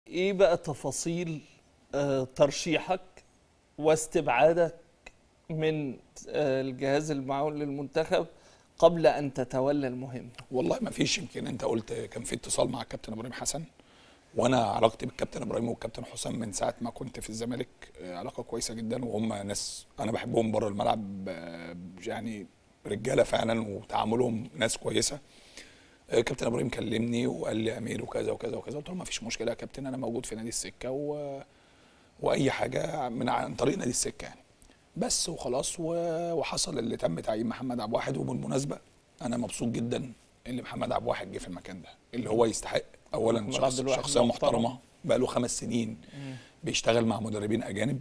ايه بقى تفاصيل آه، ترشيحك واستبعادك من آه، الجهاز المعاون للمنتخب قبل ان تتولى المهمه والله ما فيش يمكن انت قلت كان في اتصال مع الكابتن ابراهيم حسن وانا علاقتي بالكابتن ابراهيم والكابتن حسام من ساعه ما كنت في الزمالك آه، علاقه كويسه جدا وهم ناس انا بحبهم بره الملعب آه، يعني رجاله فعلا وتعاملهم ناس كويسه آه، كابتن ابراهيم كلمني وقال لي امير وكذا وكذا وكذا قلت له ما فيش مشكله يا كابتن انا موجود في نادي السكه و... واي حاجه من عن طريق نادي السكه يعني بس وخلاص و... وحصل اللي تم تعيين محمد عبد الواحد وبالمناسبه انا مبسوط جدا ان محمد عبد الواحد جه في المكان ده اللي هو يستحق اولا محمد شخص عبد الواحد شخصيه محترم. محترمه بقى له خمس سنين بيشتغل مع مدربين اجانب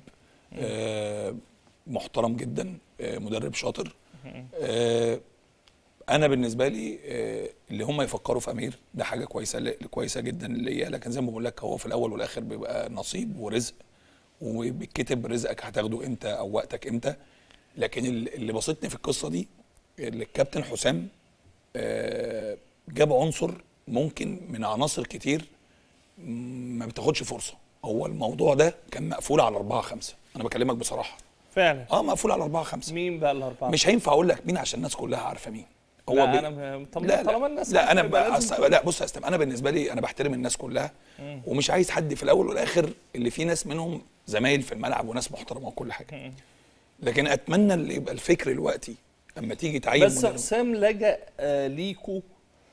آه محترم جدا آه مدرب شاطر آه انا بالنسبه لي آه اللي هم يفكروا في امير ده حاجه كويسه ل- كويسه جدا ليا لكن زي ما بقول لك هو في الاول والاخر بيبقى نصيب ورزق وبيتكتب رزقك هتاخده امتى او وقتك امتى لكن ال- اللي بسطني في القصه دي اللي الكابتن حسام آه، جاب عنصر ممكن من عناصر كتير م- ما بتاخدش فرصه هو الموضوع ده كان مقفول على أربعة خمسة أنا بكلمك بصراحة فعلا اه مقفول على أربعة خمسة مين بقى الاربعه مش هينفع أقول لك مين عشان الناس كلها عارفة مين هو بي- لا انا م- طب لا طالما لا, الناس لا عارفة انا يبقى بقى لازم أص... لا بص يا استاذ انا بالنسبه لي انا بحترم الناس كلها ومش عايز حد في الاول والاخر اللي فيه ناس منهم زمايل في الملعب وناس محترمه وكل حاجه لكن اتمنى اللي يبقى الفكر دلوقتي اما تيجي تعين بس مدرب حسام لجأ آه، ليكو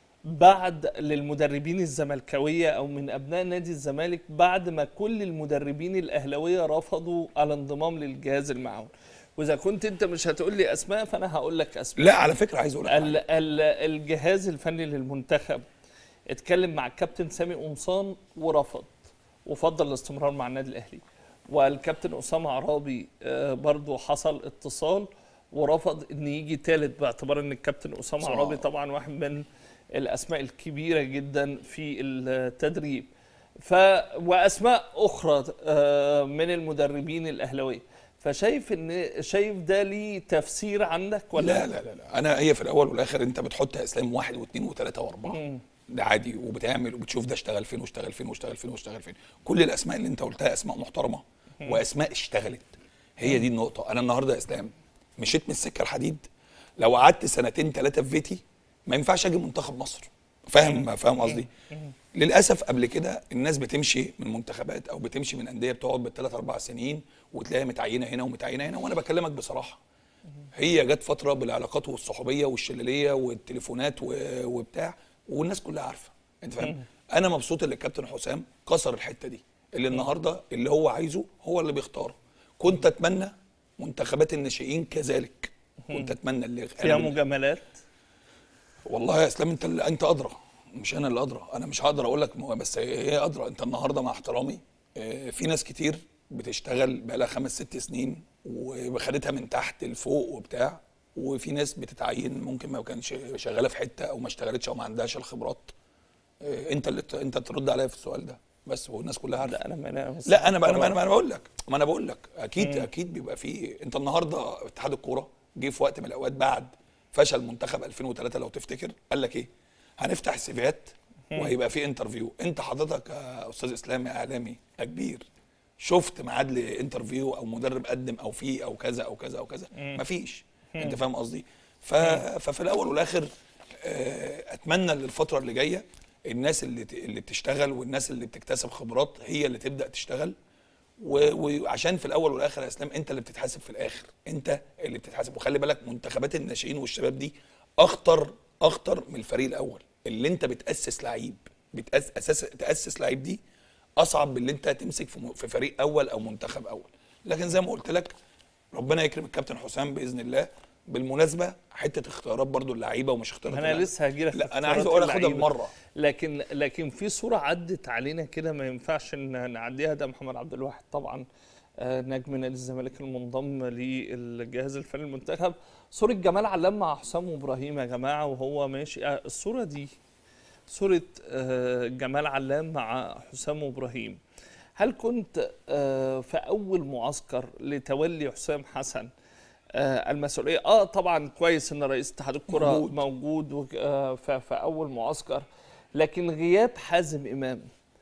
بعد للمدربين الزملكاويه او من ابناء نادي الزمالك بعد ما كل المدربين الاهلاويه رفضوا الانضمام للجهاز المعاون واذا كنت انت مش هتقول لي اسماء فانا هقول لك اسماء لا على فكره عايز اقول لك حاجة. ال ال الجهاز الفني للمنتخب اتكلم مع الكابتن سامي قمصان ورفض وفضل الاستمرار مع النادي الاهلي والكابتن اسامه عرابي آه، برضو حصل اتصال ورفض ان يجي ثالث باعتبار ان الكابتن اسامه صح. عرابي طبعا واحد من الاسماء الكبيره جدا في التدريب ف واسماء اخرى آه، من المدربين الاهلاويه فشايف ان شايف ده ليه تفسير عندك ولا لا لا لا لا انا هي في الاول والاخر انت بتحط يا اسلام واحد واثنين وثلاثه واربعه ده عادي وبتعمل وبتشوف ده اشتغل فين واشتغل فين واشتغل فين واشتغل فين كل الاسماء اللي انت قلتها اسماء محترمه واسماء اشتغلت هي دي النقطه انا النهارده يا اسلام مشيت من السكه الحديد لو قعدت سنتين ثلاثه في بيتي ما ينفعش اجي منتخب مصر فاهم فاهم قصدي للاسف قبل كده الناس بتمشي من منتخبات او بتمشي من انديه بتقعد بالثلاث اربع سنين وتلاقيها متعينه هنا ومتعينه هنا وانا بكلمك بصراحه هي جت فتره بالعلاقات والصحوبيه والشلاليه والتليفونات و- وبتاع والناس كلها عارفه انت فاهم انا مبسوط ان الكابتن حسام كسر الحته دي اللي النهارده اللي هو عايزه هو اللي بيختاره كنت اتمنى منتخبات الناشئين كذلك كنت اتمنى اللي فيها أنا بال- مجاملات والله يا اسلام انت اللي انت ادرى مش انا اللي ادرى انا مش هقدر اقول لك بس هي هي ادرى انت النهارده مع احترامي آه، في ناس كتير بتشتغل بقالها خمس ست سنين وخدتها من تحت لفوق وبتاع وفي ناس بتتعين ممكن ما كانش شغاله في حته او ما اشتغلتش او ما عندهاش الخبرات آه، انت اللي ت- انت ترد عليا في السؤال ده بس والناس كلها عارفه لا انا ما انا بس لا انا بقى انا بقى- انا بقى بقول لك ما انا بقول لك اكيد اكيد بيبقى في انت النهارده اتحاد الكوره جه في وقت من الاوقات بعد فشل منتخب 2003 لو تفتكر قال لك ايه هنفتح السيفيات وهيبقى في انترفيو انت حضرتك يا استاذ اسلام يا اعلامي يا كبير شفت ميعاد لانترفيو او مدرب قدم او فيه او كذا او كذا او كذا مفيش انت فاهم قصدي ف... ففي الاول والاخر آه، اتمنى للفتره اللي جايه الناس اللي ت- اللي بتشتغل والناس اللي بتكتسب خبرات هي اللي تبدا تشتغل و- وعشان في الاول والاخر يا اسلام انت اللي بتتحاسب في الاخر انت اللي بتتحاسب وخلي بالك منتخبات الناشئين والشباب دي اخطر اخطر من الفريق الاول اللي انت بتاسس لعيب بتأس أساس تاسس لعيب دي اصعب من اللي انت تمسك في م- في فريق اول او منتخب اول لكن زي ما قلت لك ربنا يكرم الكابتن حسام باذن الله بالمناسبه حته اختيارات برضو اللعيبه ومش اختيارات انا اللعيبة. لسه هجيلك في لا انا عايز اختيارات اقول اخدها اللعيبة. بمره لكن لكن في صوره عدت علينا كده ما ينفعش ان نعديها ده محمد عبد الواحد طبعا آه، نجم نادي الزمالك المنضم للجهاز الفني المنتخب صوره جمال علام مع حسام ابراهيم يا جماعه وهو ماشي آه، الصوره دي صوره آه، جمال علام مع حسام ابراهيم هل كنت آه، في اول معسكر لتولي حسام حسن آه، المسؤوليه اه طبعا كويس ان رئيس اتحاد الكره موجود. موجود, موجود وك- آه، ف- في اول معسكر لكن غياب حازم امام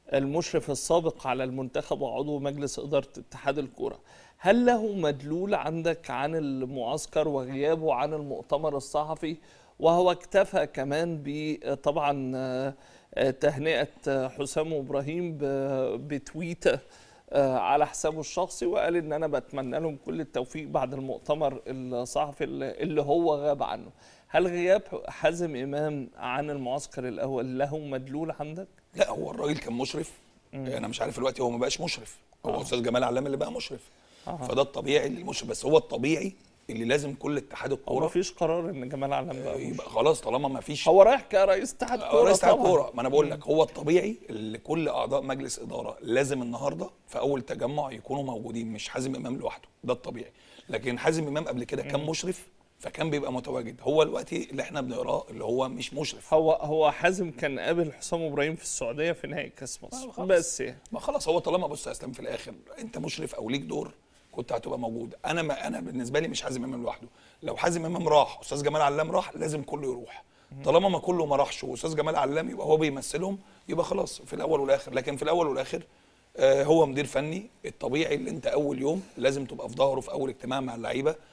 المشرف السابق على المنتخب وعضو مجلس إدارة اتحاد الكرة هل له مدلول عندك عن المعسكر وغيابه عن المؤتمر الصحفي وهو اكتفى كمان بطبعا آه، آه، تهنئة آه، حسام إبراهيم ب- بتويته آه، على حسابه الشخصي وقال ان انا بتمنى لهم كل التوفيق بعد المؤتمر الصحفي اللي اللي هو غاب عنه هل غياب حازم امام عن المعسكر الاول له مدلول عندك لا هو الراجل كان مشرف انا مش عارف دلوقتي هو ما بقاش مشرف هو آه. استاذ جمال علام اللي بقى مشرف آه. فده الطبيعي للمشرف بس هو الطبيعي اللي لازم كل اتحاد هو الكوره مفيش قرار ان جمال علام بقى يبقى مش- خلاص طالما ما فيش هو رايح كرئيس اتحاد كوره رئيس اتحاد طبعاً. الكوره ما انا بقول لك هو الطبيعي اللي كل اعضاء مجلس اداره لازم النهارده في اول تجمع يكونوا موجودين مش حازم امام لوحده ده الطبيعي لكن حازم امام قبل كده كان مشرف فكان بيبقى متواجد هو دلوقتي اللي احنا بنقراه اللي هو مش مشرف هو هو حازم كان قابل حسام ابراهيم في السعوديه في نهائي كاس مصر خلاص. بس يعني ما خلاص هو طالما بص يا اسلام في الاخر انت مشرف او ليك دور كنت هتبقى موجود انا ما انا بالنسبه لي مش حازم امام لوحده لو حازم امام راح استاذ جمال علام راح لازم كله يروح طالما ما كله ما راحش واستاذ جمال علام يبقى هو بيمثلهم يبقى خلاص في الاول والاخر لكن في الاول والاخر آه هو مدير فني الطبيعي اللي انت اول يوم لازم تبقى في ظهره في اول اجتماع مع اللعيبه